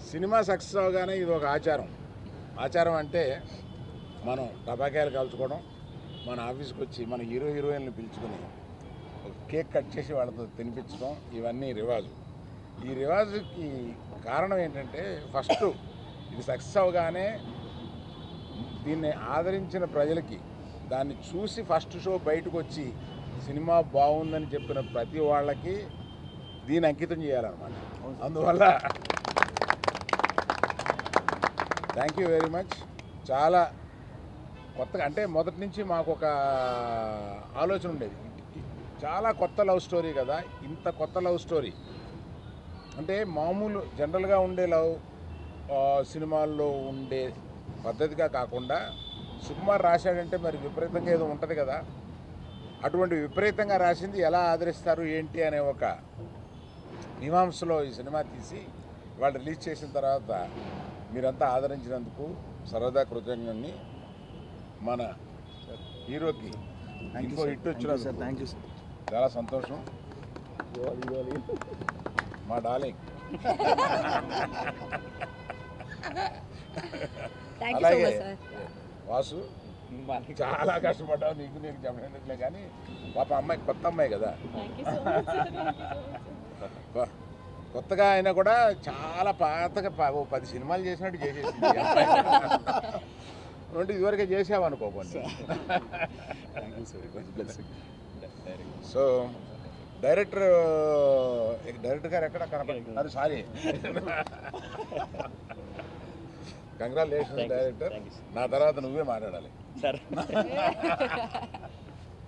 Cinema success అవగానే ఇది ఒక ఆచారం ఆచారం అంటే మనం టబాకాయలు కాల్చుకోవడం మన ఆఫీస్కి వచ్చి మన హీరో హీరోయిన్లు పిలుచుకొని ఒక కేక్ కట్ చేసి వాళ్ళతో తినిపించడం ఇవన్నీ రివాజు ఈ రివాజుకి కారణం ఏంటంటే ఫస్ట్ ఇది సక్సెస్ అవగానే దీన్ని ఆదరించిన ప్రజలకి దాన్ని చూసి ఫస్ట్ షో బయటకు వచ్చి సినిమా బాగుందని చెప్పిన ప్రతి వాళ్ళకి దీన్ని అంకితం చేయాలన్నమాట అందువల్ల థ్యాంక్ యూ వెరీ మచ్ చాలా కొత్తగా అంటే మొదటి నుంచి మాకు ఒక ఆలోచన ఉండేది చాలా కొత్త లవ్ స్టోరీ కదా ఇంత కొత్త లవ్ స్టోరీ అంటే మామూలు జనరల్గా ఉండే లవ్ ఆ, సినిమాల్లో ఉండే పద్ధతిగా కాకుండా సుకుమార్ రాశాడంటే మరి విపరీతంగా ఏదో ఉంటుంది కదా అటువంటి విపరీతంగా రాసింది ఎలా ఆదరిస్తారు ఏంటి అనే ఒక మీమాంసలో ఈ సినిమా తీసి వాళ్ళు రిలీజ్ చేసిన తర్వాత మీరంతా ఆదరించినందుకు సరదా కృతజ్ఞుని మన హీరోకి ఇంకో హిట్ సార్ వచ్చినందుకు థ్యాంక్ యూ సార్ చాలా సంతోషం మా డార్లింగ్ థ్యాంక్ యూ సో అలాగే మచ్ సార్ వాసు చాలా కష్టపడ్డావు నీకు నీకు చెప్పలేదులే కానీ పాప అమ్మాయి కొత్త అమ్మాయి కదా thank you so much sir thank you so much కొ- కొత్తగా అయినా కూడా చాలా పాతగా ప- ఓ పది సినిమాలు చేసినట్టు చేసేసింది ఈ అమ్మాయి. అంటే ఇదివరకే చేసావనుకో కొన్ని థ్యాంక్ యూ సార్ కొంచెం బ్లెస్సింగ్ సో డైరెక్టర్ డైరెక్టర్ గారు ఎక్కడ కనపడి sorry congratulation Thank you, sir. Director Thank you, sir. నా తర్వాత నువ్వే మాట్లాడాలి సార్